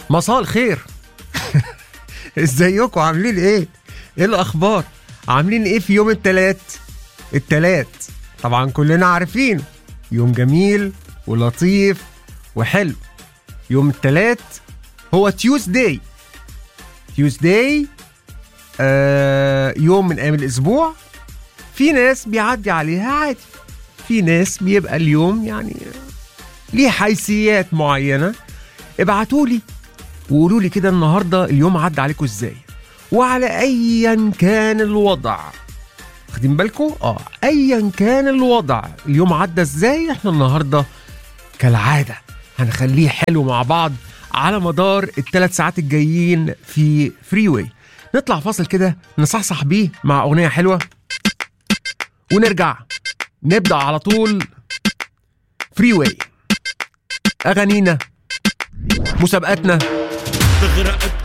مساء الخير ازيكم عاملين ايه ايه الاخبار عاملين ايه في يوم التلات التلات طبعا كلنا عارفين يوم جميل ولطيف وحلو يوم التلات هو تيوزداي تيوزداي آه يوم من ايام الاسبوع في ناس بيعدي عليها عادي في ناس بيبقى اليوم يعني ليه حيثيات معينه ابعتوا لي وقولوا لي كده النهارده اليوم عدى عليكم ازاي وعلى ايا كان الوضع واخدين بالكم اه ايا كان الوضع اليوم عدى ازاي احنا النهارده كالعاده هنخليه حلو مع بعض على مدار الثلاث ساعات الجايين في فري واي نطلع فاصل كده نصحصح بيه مع اغنيه حلوه ونرجع نبدا على طول فري واي اغانينا مسابقاتنا تغرق